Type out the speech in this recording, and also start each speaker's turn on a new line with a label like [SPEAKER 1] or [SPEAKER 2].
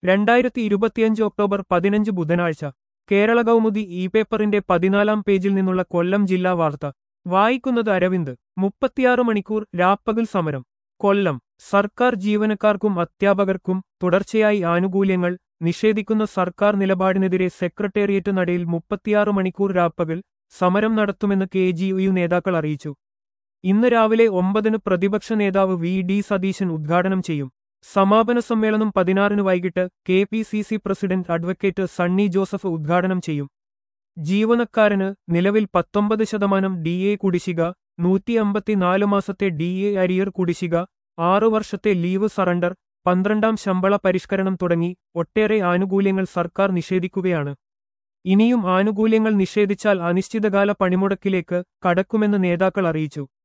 [SPEAKER 1] രണ്ടായിരത്തി ഇരുപത്തിയഞ്ച് ഒക്ടോബർ പതിനഞ്ച് ബുധനാഴ്ച കേരള കൗമുദി ഇ പേപ്പറിന്റെ പതിനാലാം പേജിൽ നിന്നുള്ള കൊല്ലം ജില്ലാ വാർത്ത വായിക്കുന്നത് അരവിന്ദ് മുപ്പത്തിയാറ് മണിക്കൂർ രാപ്പകൽ സമരം കൊല്ലം സർക്കാർ ജീവനക്കാർക്കും അധ്യാപകർക്കും തുടർച്ചയായി ആനുകൂല്യങ്ങൾ നിഷേധിക്കുന്ന സർക്കാർ നിലപാടിനെതിരെ സെക്രട്ടേറിയറ്റ് നടയിൽ മുപ്പത്തിയാറ് മണിക്കൂർ രാപ്പകൽ സമരം നടത്തുമെന്ന് കെ ജി യു നേതാക്കൾ അറിയിച്ചു ഇന്ന് രാവിലെ ഒമ്പതിന് പ്രതിപക്ഷ നേതാവ് വി ഡി സതീശൻ ഉദ്ഘാടനം ചെയ്യും സമാപന സമ്മേളനം പതിനാറിന് വൈകിട്ട് K P C C president advocate Sunny Joseph ഉദ്ഘാടനം ചെയ്യും ജീവനക്കാരന് നിലവിൽ പത്തൊമ്പത് ശതമാനം ഡി എ കുടിശ്ശിക നൂറ്റി അമ്പത്തിനാല് മാസത്തെ ഡി എ അരിയർ കുടിശ്ശിക ആറു വർഷത്തെ ലീവ് സറണ്ടർ പന്ത്രണ്ടാം ശമ്പള പരിഷ്കരണം തുടങ്ങി ഒട്ടേറെ ആനുകൂല്യങ്ങൾ സർക്കാർ നിഷേധിക്കുകയാണ് ഇനിയും ആനുകൂല്യങ്ങൾ നിഷേധിച്ചാൽ അനിശ്ചിതകാല പണിമുടക്കിലേക്ക് കടക്കുമെന്ന് നേതാക്കൾ അറിയിച്ചു